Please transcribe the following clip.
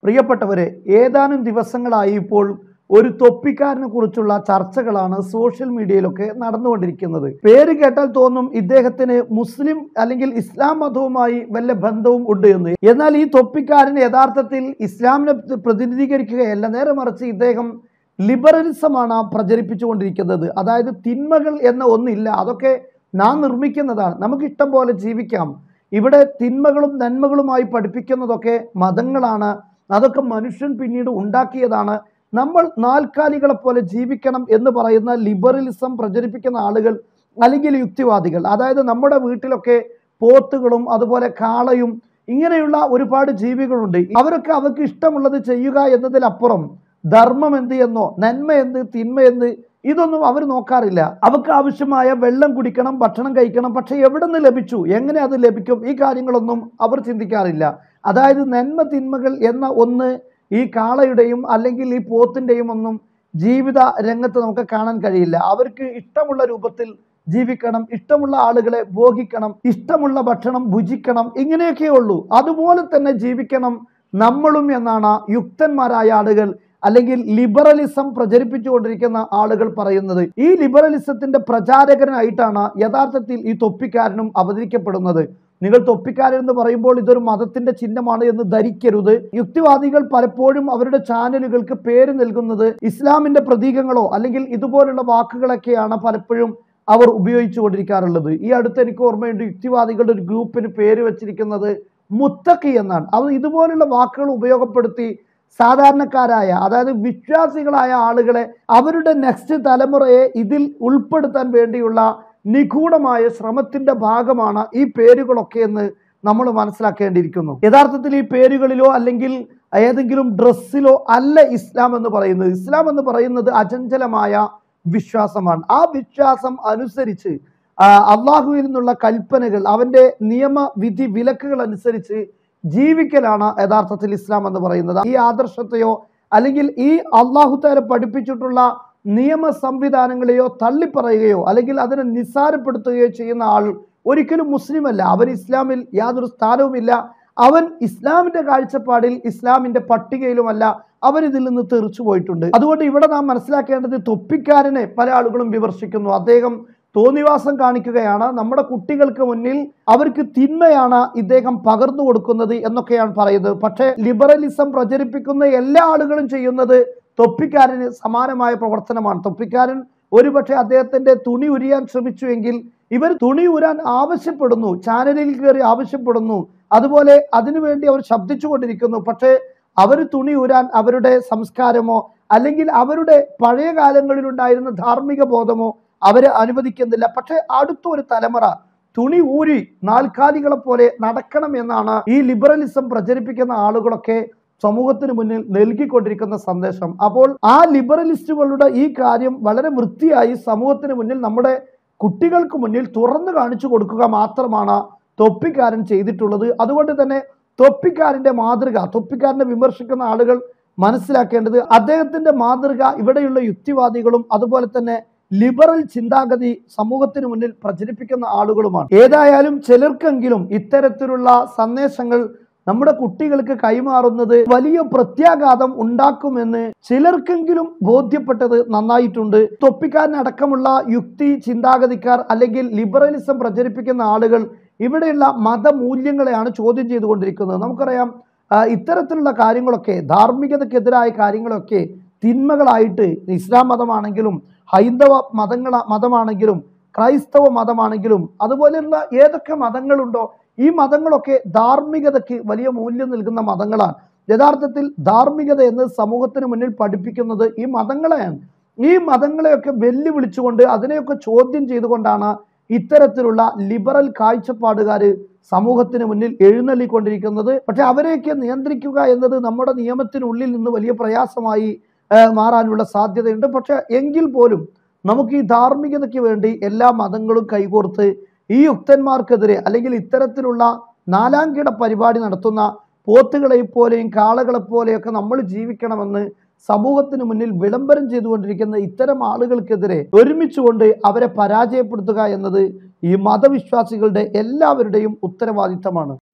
പ്രിയപ്പെട്ടവരെ ഏതാനും ദിവസങ്ങളായി ഇപ്പോൾ ഒരു തൊപ്പിക്കാരനെ കുറിച്ചുള്ള ചർച്ചകളാണ് സോഷ്യൽ മീഡിയയിലൊക്കെ നടന്നുകൊണ്ടിരിക്കുന്നത് പേര് കേട്ടാൽ തോന്നും ഇദ്ദേഹത്തിന് മുസ്ലിം അല്ലെങ്കിൽ ഇസ്ലാം മതവുമായി വല്ല ബന്ധവും ഉണ്ട് എന്ന് എന്നാൽ ഈ തൊപ്പിക്കാരൻ യഥാർത്ഥത്തിൽ ഇസ്ലാമിനെ പ്രതിനിധീകരിക്കുകയല്ല നേരെ മറിച്ച് ഇദ്ദേഹം ലിബറലിസമാണ് പ്രചരിപ്പിച്ചുകൊണ്ടിരിക്കുന്നത് അതായത് തിന്മകൾ എന്ന ഒന്നില്ല അതൊക്കെ നാം നിർമ്മിക്കുന്നതാണ് നമുക്ക് ഇഷ്ടം പോലെ ജീവിക്കാം ഇവിടെ തിന്മകളും നന്മകളുമായി പഠിപ്പിക്കുന്നതൊക്കെ മതങ്ങളാണ് അതൊക്കെ മനുഷ്യൻ പിന്നീട് ഉണ്ടാക്കിയതാണ് നമ്മൾ നാൽക്കാലികളെ പോലെ ജീവിക്കണം എന്ന് പറയുന്ന ലിബറലിസം പ്രചരിപ്പിക്കുന്ന ആളുകൾ അല്ലെങ്കിൽ യുക്തിവാദികൾ അതായത് നമ്മുടെ വീട്ടിലൊക്കെ പോത്തുകളും അതുപോലെ കാളയും ഇങ്ങനെയുള്ള ഒരുപാട് ജീവികളുണ്ട് അവരൊക്കെ അവർക്ക് ഇഷ്ടമുള്ളത് ചെയ്യുക എന്നതിലപ്പുറം ധർമ്മം എന്ത് എന്നോ നന്മ എന്ത് തിന്മ എന്ത് ഇതൊന്നും അവർ നോക്കാറില്ല അവർക്ക് ആവശ്യമായ വെള്ളം കുടിക്കണം ഭക്ഷണം കഴിക്കണം പക്ഷെ എവിടെ നിന്ന് ലഭിച്ചു എങ്ങനെ അത് ലഭിക്കും ഈ കാര്യങ്ങളൊന്നും അവർ ചിന്തിക്കാറില്ല അതായത് നന്മ തിന്മകൾ എന്ന ഒന്ന് ഈ കാളയുടെയും അല്ലെങ്കിൽ ഈ പോത്തിൻ്റെയും ഒന്നും ജീവിത രംഗത്ത് നമുക്ക് കാണാൻ കഴിയില്ല അവർക്ക് ഇഷ്ടമുള്ള രൂപത്തിൽ ജീവിക്കണം ഇഷ്ടമുള്ള ആളുകളെ ഭോഗിക്കണം ഇഷ്ടമുള്ള ഭക്ഷണം ഭുജിക്കണം ഇങ്ങനെയൊക്കെ ഉള്ളൂ അതുപോലെ തന്നെ ജീവിക്കണം നമ്മളും എന്നാണ് യുക്തന്മാരായ ആളുകൾ അല്ലെങ്കിൽ ലിബറലിസം പ്രചരിപ്പിച്ചുകൊണ്ടിരിക്കുന്ന ആളുകൾ പറയുന്നത് ഈ ലിബറലിസത്തിന്റെ പ്രചാരകനായിട്ടാണ് യഥാർത്ഥത്തിൽ ഈ തൊപ്പിക്കാരനും അവതരിക്കപ്പെടുന്നത് നിങ്ങൾ തൊപ്പിക്കാരൻ എന്ന് പറയുമ്പോൾ ഇതൊരു മതത്തിന്റെ ചിഹ്നമാണ് എന്ന് ധരിക്കരുത് യുക്തിവാദികൾ പലപ്പോഴും അവരുടെ ചാനലുകൾക്ക് പേര് നൽകുന്നത് ഇസ്ലാമിന്റെ പ്രതീകങ്ങളോ അല്ലെങ്കിൽ ഇതുപോലുള്ള വാക്കുകളൊക്കെയാണ് പലപ്പോഴും അവർ ഉപയോഗിച്ചു കൊണ്ടിരിക്കാറുള്ളത് ഈ അടുത്ത് എനിക്ക് ഓർമ്മയുണ്ട് യുക്തിവാദികളുടെ ഒരു ഗ്രൂപ്പിന് പേര് വെച്ചിരിക്കുന്നത് മുത്തക്കി എന്നാണ് അവർ ഇതുപോലുള്ള വാക്കുകൾ ഉപയോഗപ്പെടുത്തി സാധാരണക്കാരായ അതായത് വിശ്വാസികളായ ആളുകളെ അവരുടെ നെക്സ്റ്റ് തലമുറയെ ഇതിൽ ഉൾപ്പെടുത്താൻ വേണ്ടിയുള്ള നിഗൂഢമായ ശ്രമത്തിന്റെ ഭാഗമാണ് ഈ പേരുകളൊക്കെ എന്ന് നമ്മൾ മനസ്സിലാക്കേണ്ടിയിരിക്കുന്നു യഥാർത്ഥത്തിൽ ഈ പേരുകളിലോ അല്ലെങ്കിൽ ഏതെങ്കിലും ഡ്രസ്സിലോ അല്ല ഇസ്ലാം എന്ന് പറയുന്നത് ഇസ്ലാം എന്ന് പറയുന്നത് അചഞ്ചലമായ വിശ്വാസമാണ് ആ വിശ്വാസം അനുസരിച്ച് ആ, അള്ളാഹുവിൽ നിന്നുള്ള കൽപ്പനകൾ അവന്റെ നിയമവിധി വിലക്കുകൾ അനുസരിച്ച് ജീവിക്കലാണ് യഥാർത്ഥത്തിൽ ഇസ്ലാം എന്ന് പറയുന്നത് ഈ ആദർശത്തെയോ അല്ലെങ്കിൽ ഈ അള്ളാഹു താല പഠിപ്പിച്ചിട്ടുള്ള നിയമ സംവിധാനങ്ങളെയോ തള്ളിപ്പറയുകയോ അല്ലെങ്കിൽ അതിനെ നിസ്സാരപ്പെടുത്തുകയോ ചെയ്യുന്ന ആൾ ഒരിക്കലും മുസ്ലിം അല്ല അവൻ ഇസ്ലാമിൽ യാതൊരു സ്ഥാനവുമില്ല അവൻ ഇസ്ലാമിന്റെ കാഴ്ചപ്പാടിൽ ഇസ്ലാമിന്റെ പട്ടികയിലുമല്ല അവൻ ഇതിൽ നിന്ന് തെറിച്ചു പോയിട്ടുണ്ട് അതുകൊണ്ട് ഇവിടെ നാം മനസ്സിലാക്കേണ്ടത് തൊപ്പിക്കാരനെ പല ആളുകളും വിമർശിക്കുന്നു അദ്ദേഹം തോന്നിവാസം കാണിക്കുകയാണ് നമ്മുടെ കുട്ടികൾക്ക് മുന്നിൽ അവർക്ക് തിന്മയാണ് ഇദ്ദേഹം പകർന്നു കൊടുക്കുന്നത് എന്നൊക്കെയാണ് പറയുന്നത് പക്ഷേ ലിബറലിസം പ്രചരിപ്പിക്കുന്ന എല്ലാ ആളുകളും ചെയ്യുന്നത് തൊപ്പിക്കാരന് സമാനമായ പ്രവർത്തനമാണ് തൊപ്പിക്കാരൻ ഒരുപക്ഷെ അദ്ദേഹത്തിന്റെ തുണി ഉരിയാൻ ശ്രമിച്ചുവെങ്കിൽ ഇവർ തുണി ഊരാൻ ആവശ്യപ്പെടുന്നു ചാനലിൽ കയറി ആവശ്യപ്പെടുന്നു അതുപോലെ അതിനുവേണ്ടി അവർ ശബ്ദിച്ചുകൊണ്ടിരിക്കുന്നു പക്ഷേ അവർ തുണി ഊരാൻ അവരുടെ സംസ്കാരമോ അല്ലെങ്കിൽ അവരുടെ പഴയ കാലങ്ങളിലുണ്ടായിരുന്ന ധാർമ്മിക ബോധമോ അവരെ അനുവദിക്കുന്നില്ല പക്ഷേ അടുത്ത ഒരു തലമുറ തുണി ഊരി നാൽക്കാലികളെ പോലെ നടക്കണം എന്നാണ് ഈ ലിബറലിസം പ്രചരിപ്പിക്കുന്ന ആളുകളൊക്കെ സമൂഹത്തിന് മുന്നിൽ നൽകിക്കൊണ്ടിരിക്കുന്ന സന്ദേശം അപ്പോൾ ആ ലിബറലിസ്റ്റുകളുടെ ഈ കാര്യം വളരെ വൃത്തിയായി സമൂഹത്തിന് മുന്നിൽ നമ്മുടെ കുട്ടികൾക്ക് മുന്നിൽ തുറന്നു കാണിച്ചു കൊടുക്കുക മാത്രമാണ് തൊപ്പിക്കാരൻ ചെയ്തിട്ടുള്ളത് അതുകൊണ്ട് തന്നെ തൊപ്പിക്കാരന്റെ മാതൃക തൊപ്പിക്കാരനെ വിമർശിക്കുന്ന ആളുകൾ മനസ്സിലാക്കേണ്ടത് അദ്ദേഹത്തിന്റെ മാതൃക ഇവിടെയുള്ള യുക്തിവാദികളും അതുപോലെ തന്നെ ലിബറൽ ചിന്താഗതി സമൂഹത്തിന് മുന്നിൽ പ്രചരിപ്പിക്കുന്ന ആളുകളുമാണ് ഏതായാലും ചിലർക്കെങ്കിലും ഇത്തരത്തിലുള്ള സന്ദേശങ്ങൾ നമ്മുടെ കുട്ടികൾക്ക് കൈമാറുന്നത് വലിയ പ്രത്യാഘാതം ഉണ്ടാക്കുമെന്ന് ചിലർക്കെങ്കിലും ബോധ്യപ്പെട്ടത് നന്നായിട്ടുണ്ട് തൊപ്പിക്കാരനടക്കമുള്ള യുക്തി ചിന്താഗതിക്കാർ അല്ലെങ്കിൽ ലിബറലിസം പ്രചരിപ്പിക്കുന്ന ആളുകൾ ഇവിടെയുള്ള മതമൂല്യങ്ങളെയാണ് ചോദ്യം ചെയ്തുകൊണ്ടിരിക്കുന്നത് നമുക്കറിയാം ആ, ഇത്തരത്തിലുള്ള കാര്യങ്ങളൊക്കെ ധാർമ്മികതക്കെതിരായ കാര്യങ്ങളൊക്കെ തിന്മകളായിട്ട് ഇസ്ലാം മതമാണെങ്കിലും ഹൈന്ദവ മതങ്ങള മതമാണെങ്കിലും ക്രൈസ്തവ മതമാണെങ്കിലും അതുപോലെയുള്ള ഏതൊക്കെ മതങ്ങളുണ്ടോ ഈ മതങ്ങളൊക്കെ ധാർമ്മികതയ്ക്ക് വലിയ മൂല്യം നൽകുന്ന മതങ്ങളാണ് യഥാർത്ഥത്തിൽ ധാർമ്മികത എന്ന് സമൂഹത്തിന് മുന്നിൽ പഠിപ്പിക്കുന്നത് ഈ മതങ്ങളെയാണ് ഈ മതങ്ങളെയൊക്കെ വെല്ലുവിളിച്ചുകൊണ്ട് അതിനെയൊക്കെ ചോദ്യം ചെയ്തുകൊണ്ടാണ് ഇത്തരത്തിലുള്ള ലിബറൽ കാഴ്ചപ്പാടുകാർ സമൂഹത്തിന് മുന്നിൽ എഴുന്നള്ളിക്കൊണ്ടിരിക്കുന്നത് പക്ഷെ അവരെയൊക്കെ നിയന്ത്രിക്കുക എന്നത് നമ്മുടെ നിയമത്തിനുള്ളിൽ നിന്ന് വലിയ പ്രയാസമായി ആ, മാറാനുള്ള സാധ്യതയുണ്ട് പക്ഷെ എങ്കിൽ പോലും നമുക്ക് ഈ ധാർമ്മികതയ്ക്ക് വേണ്ടി എല്ലാ മതങ്ങളും കൈകോർത്ത് ഈ യുക്തന്മാർക്കെതിരെ അല്ലെങ്കിൽ ഇത്തരത്തിലുള്ള നാലാംകിട പരിപാടി നടത്തുന്ന പോത്തുകളെ പോലെയും കാളകളെ പോലെയൊക്കെ നമ്മൾ ജീവിക്കണമെന്ന് സമൂഹത്തിന് മുന്നിൽ വിളംബരം ചെയ്തുകൊണ്ടിരിക്കുന്ന ഇത്തരം ആളുകൾക്കെതിരെ ഒരുമിച്ചുകൊണ്ട് അവരെ പരാജയപ്പെടുത്തുക എന്നത് ഈ മതവിശ്വാസികളുടെ എല്ലാവരുടെയും ഉത്തരവാദിത്തമാണ്